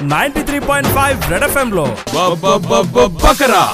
Ninety three point five Red F M లో Bakra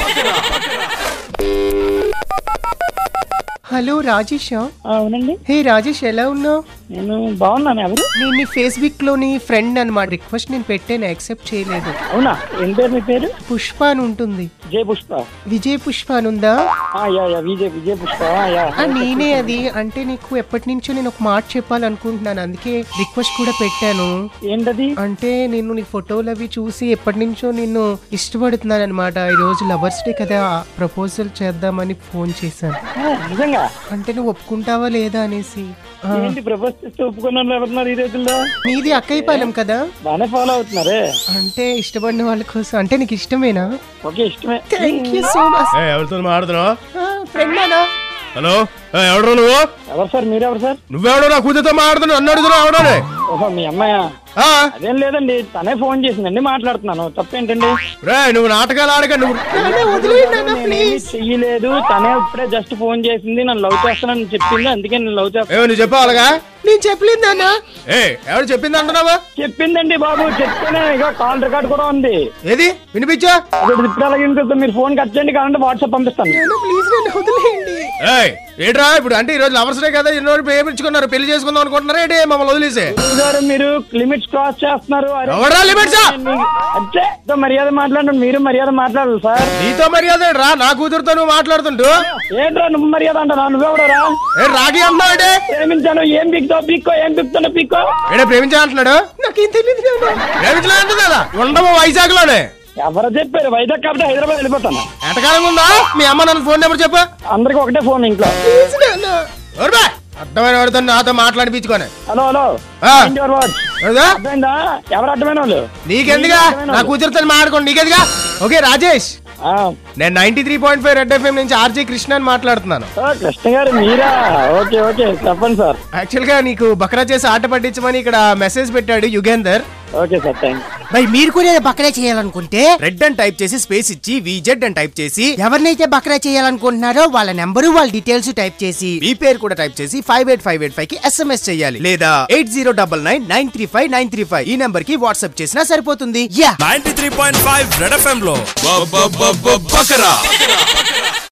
hello రాజేషా అవునండి హే రాజేష్ ఎలా ఉన్నావు నేను బాగున్నాను ఎవరు నేను నీ ఫేస్బుక్ లోని ఫ్రెండ్ అనమాట రిక్వెస్ట్ నేను పెట్టాను యాక్సెప్ట్ చేయలేదు అవునా ఏం పేరు మీ పేరు పుష్ప అని ఉంటుంది జయ పుష్ప విజయ్ పుష్ప అని ఉందా ఆ, యా యా విజయ్ విజయ్ పుష్ప ఆ, యా ఆ, నేనే అది అంటే నీకు ఎప్పటి నుంచో నేను ఒక మాట చెప్పాలనుకుంటున్నాను అందుకే రిక్వెస్ట్ కూడా పెట్టాను ఏంటది అంటే నేను నీ ఫోటోలు అవి చూసి ఎప్పటి నుంచో నిన్ను ఇష్టపడుతున్నాను అనమాట ఈ రోజు లవర్స్ డే కదా ప్రపోజల్ చేద్దామని ఫోన్ చేశాను ఆ, నిజంగా అంటే నువ్వు ఒప్పుకుంటావా లేదా అనేసి ఆ, ఏంటి ప్రపోజ్ చేస్తే ఒప్పుకున్న ఎవరున్నారు ఈ రోజుల్లో నీది అక్కయ్య పాలెం కదా బాగానే ఫాలో అవుతున్నారే అంటే ఇష్టపడిన వాళ్ళ కోసం అంటే నీకు ఇష్టమేనా ఓకే ఇష్టమే థ్యాంక్ యూ సో మచ్ ఎవరితో మాట్లాడుతున్నావు ఫ్రెండ్ అనా హలో ఏ, ఎవడు నువ్వు ఎవరు సార్ మీరెవరు సార్ నువ్వెవడో నా కూతురుతో మాట్లాడుతున్నావు అన్న అడుగుతున్నావు ఎవడోనే ఓహో మీ అమ్మాయా ఆ, అదేం లేదండి తనే ఫోన్ చేసిందండి మాట్లాడుతున్నాను తప్పేంటండి రే నువ్వు నాటకాలు ఆడక నువ్వు వదిలేయండి అన్న నేనేమి ప్లీజ్ చెయ్యలేదు తనే ఇప్పుడే జస్ట్ ఫోన్ చేసింది నన్ను లవ్ చేస్తానని చెప్పింది అందుకే నేను లవ్ చేస్తాను ఏమో నువ్వు చెప్పావు అలాగా నేను చెప్పలేదు నాన్న ఏ ఎవరు చెప్పింది అంటున్నావా చెప్పిందండి బాబు చెప్తేనే ఇక కాల్ రికార్డ్ కూడా ఉంది ఏది వినిపించా అది ఇప్పుడు అలాగే ఉంటుంది మీరు ఫోన్ కట్ చేయండి కావాలంటే వాట్సాప్ పంపిస్తాను నాన్న ప్లీజ్ నన్ను వదిలేయండి ఏయ్ ఏంట్రా ఇప్పుడు అంటే ఈ రోజు లవర్స్ డే కదా ఎన్నో ప్రేమించుకున్నారు పెళ్లి చేసుకుందాం అనుకుంటున్నారా ఏంటి మమ్మల్ని వదిలేసే గారు మీరు లిమిట్స్ క్రాస్ చేస్తున్నారు అరే, ఎవరా లిమిట్సా మీ- అచ్చే తో మర్యాద మాట్లాడండి మీరు మర్యాద మాట్లాడాలి సార్ నీతో మర్యాద రా నా కూతురుతో నువ్వు మాట్లాడుతుంటూ ఏంట్రా నువ్వు మర్యాద అంటారా నువ్వెవడరా ఏ రాగి అన్నావు అంటే ప్రేమించాను ఏం పిక్తో పిక్కో ఏం పిక్తున్నా పిక్కో ఏడే ప్రేమించా అంటున్నాడు నాకేం తెలియదు నాన్న ప్రేమించలే అంటుంది కదా ఉండము వైజాగ్ లోనే ఎవరో చెప్పారు వైజాగ్ కాబట్టి హైదరాబాద్ వెళ్ళిపోతాను ఎంతకాలం ఉందా మీ అమ్మ నన్ను ఫోన్ నెంబర్ చెప్పు అందరికి ఒకటే ఫోన్ ఇంట్లో ప్లీజ్ నాన్న ఎవరు అర్థమైన వాడితో నాతో మాట్లాడిపించుకోనే హలో హలో ఆ. యువర్ వాచ్ ఎవరుదా? అర్థమైందా ఎవరు అర్థమైన వాళ్ళు నీకెందుగా నా కూతురుతో మాట్లాడుకోండి నీకెందుగా ఓకే రాజేష్ ఆ, నేను ninety three point five Red F M నుంచి ఆర్జే కృష్ణ అని మాట్లాడుతున్నాను ఓ, కృష్ణ గారు మీరా ఓకే ఓకే చెప్పండి సార్ యాక్చువల్ గా నీకు బక్రా చేసి ఆట పట్టించమని ఇక్కడ మెసేజ్ పెట్టాడు యుగేందర్ ఓకే సార్ థ్యాంక్ మరి మీరు కూడా ఏదో బకరా చేయాలనుకుంటే రెడ్ అని టైప్ చేసి స్పేస్ ఇచ్చి విజెడ్ అని టైప్ చేసి ఎవరినైతే బకరా చేయాలనుకుంటున్నారో వాళ్ళ నెంబరు వాళ్ళ డీటెయిల్స్ టైప్ చేసి మీ పేరు కూడా టైప్ చేసి five eight five eight five కి ఎస్ఎంఎస్ చేయాలి లేదా eight zero double nine nine three five nine three five ఈ నెంబర్ కి వాట్సాప్ చేసినా సరిపోతుంది yeah ninety three point five Red F M లో బకరా